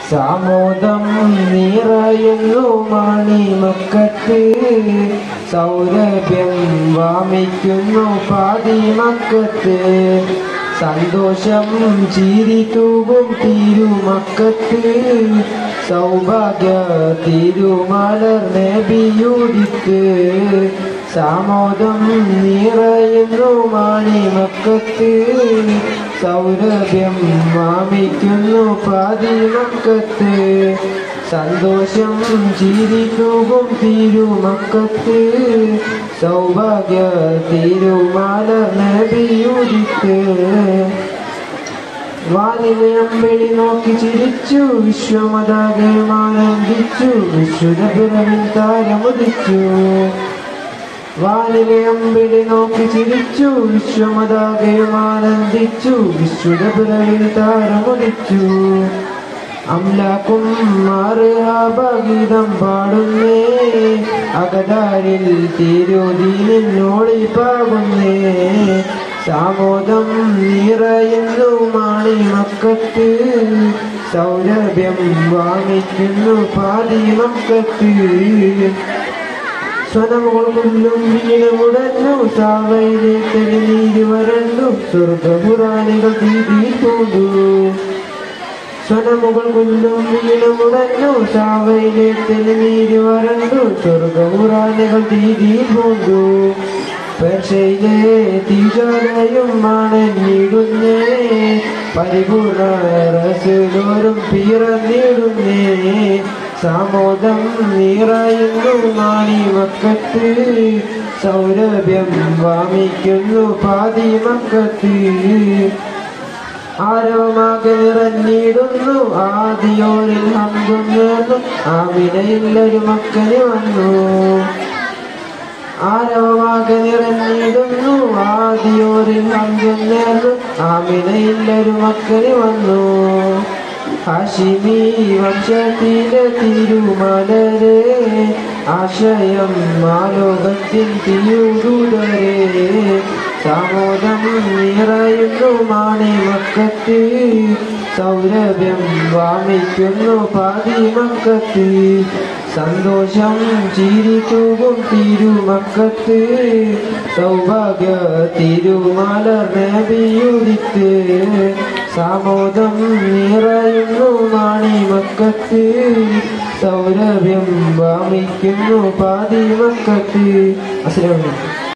സാമോദം നിറയുന്നു മണിമക്കത്ത് സൗരഭ്യം വാമിക്കുന്നു പാതിമക്കത്ത് സന്തോഷം ചിരി തൂകും തിരുമക്കത്ത് സൗഭാഗ്യ തിരുമലർ നബിയുദിക്ക് സാമോദം നിറയുന്നു മണിമക്കത്ത് സൗരഭ്യം മാമിക്കുന്നു പാതിമക്കത്ത് സന്തോഷം ചിരി തൂകും തിരുമക്കത്ത് സൗഭാഗ്യ തിരുമാല നബിയുദിക്ക് വാനിലെ അമ്പിളി നോക്കി ചിരിച്ചു വിശ്വമതാകെ ആനന്ദിച്ചു വിശുദ്ധ പിറവിൽ താരമുദിച്ചു വാനിലെ അമ്പിളി നോക്കി ചിരിച്ചു വിശ്വമതാകെ ആനന്ദിച്ചു വിശുദ്ധ പിറവിൽ താരമുദിച്ചു അംലാക്കും മാറുഹാഭഗീതം പാടുന്നേ അകതാരിൽ തിരുതീനോളി പാകുന്നേ സാമോദം നിറയുന്നു മാണിമക്കത്ത് സൗരഭ്യം വാങ്ങിക്കുന്നു പാതിമക്കത്ത് സ്വനമുകൾ കൊല്ലും വീണമുടഞ്ഞു സാവയിലെ തെളിനീര് വരണ്ടു സ്വർഗപുരാണികൾ തീതി കൊണ്ടു സ്വനമുകൾ കൊല്ലും വീണമുടഞ്ഞു സാവയിലെ തെളിനീര് വരണ്ടു സ്വർഗപുരാണികൾ തീതി കൊണ്ടു പേർഷയിലെ തീജാലയും മണഞ്ഞിടുന്നേ പരിപൂർണ റസൂലോരും പിറന്നിടുന്നേ സാമോദം നിറയുന്നു മാണിമക്കത്ത് സൗരഭ്യം വാമിക്കുന്നു പാതിമക്കത്ത് ആരവമാകെ നിറഞ്ഞിടുന്നു ആദിയോരിൽ ഹംകുന്നു ആമിനയില്ലൊരു മക്കന് വന്നു ആരവമാകെ നിറഞ്ഞിടുന്നു ആദിയോരിൽ ഹംകുന്നു ആമിനയില്ലൊരു മക്കന് വന്നു ഹാഷിമി വംശത്തിലെ തിരുമലരെ ആശയം ആലോകത്തിൽ തിരുതുടരെ സാമോദം നിറയുന്നു മാണിമക്കത്ത് സൗരഭ്യം വാമിക്കുന്നു പാതിമക്കത്ത് സന്തോഷം ചിരി തൂകും തിരുമക്കത്ത് സൗഭാഗ്യ തിരുമലർ നബിയുദിത്ത് സാമോദം നിറയുന്നു മാണിമക്കത്ത് സൗരഭ്യം വാമിക്കുന്നു പാതിമക്കത്ത് അസ്സലാമു അലൈക്കും